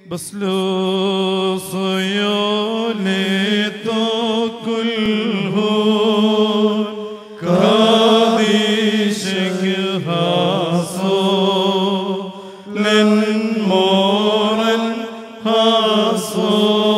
بسلوس يوليتو كلهون كاديشك هاسو لن مورن هاسو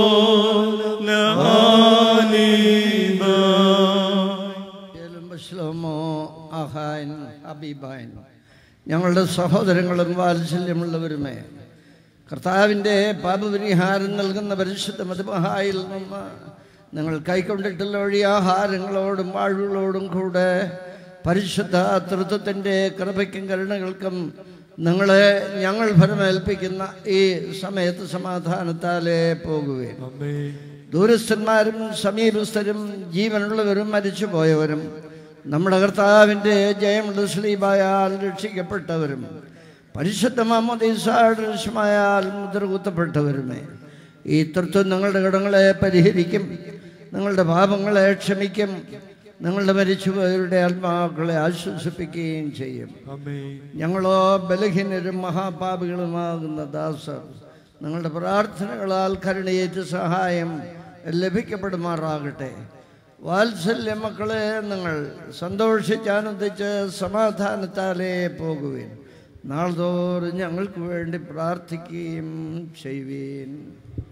لآنيبا ഏലും ബശ്ലോമോ ആഹാൻ ഹബീബാൻ ഞങ്ങളുടെ സഹോദരങ്ങളും വാത്സല്യമുള്ളവരുമേ കർത്താവിൻ്റെ പാപപരിഹാരം നൽകുന്ന പരിശുദ്ധ മധുമഹായിൽ നിന്ന് നിങ്ങൾ കൈക്കൊണ്ടിട്ടുള്ള വഴി ആഹാരങ്ങളോടും വാഴുകളോടും കൂടെ പരിശുദ്ധ തൃത്വത്തിൻ്റെ കൃപയ്ക്കും കരുണകൾക്കും നിങ്ങളെ ഞങ്ങൾ ഫലമേൽപ്പിക്കുന്ന ഈ സമയത്ത് സമാധാനത്താലേ പോകുകയും ദൂരസ്ഥന്മാരും സമീപസ്ഥരും ജീവനുള്ളവരും മരിച്ചുപോയവരും നമ്മുടെ കർത്താവിൻ്റെ ജയമുള്ള സ്ലീബായാൽ രക്ഷിക്കപ്പെട്ടവരും പരിശുദ്ധ മാമോദീസായാൽ മുദ്ര കുത്തപ്പെട്ടവരുമേ ഈ തൃത്വം നിങ്ങളുടെ കടങ്ങളെ പരിഹരിക്കും നിങ്ങളുടെ പാപങ്ങളെ ക്ഷമിക്കും നിങ്ങളുടെ മരിച്ചുപോയവരുടെ ആത്മാക്കളെ ആശ്വസിപ്പിക്കുകയും ചെയ്യും ഞങ്ങളോ ബലഹീനരും മഹാപാപികളുമാകുന്ന ദാസർ നിങ്ങളുടെ പ്രാർത്ഥനകളാൽ കരുണയേറ്റ് സഹായം ലഭിക്കപ്പെടുമാറാകട്ടെ വാത്സല്യ മക്കളെ നിങ്ങൾ സന്തോഷിച്ചാനന്ദിച്ച് സമാധാനത്താലേ പോകുവേൻ നാൾതോറും ഞങ്ങൾക്ക് വേണ്ടി പ്രാർത്ഥിക്കുകയും ചെയ്യുവേൻ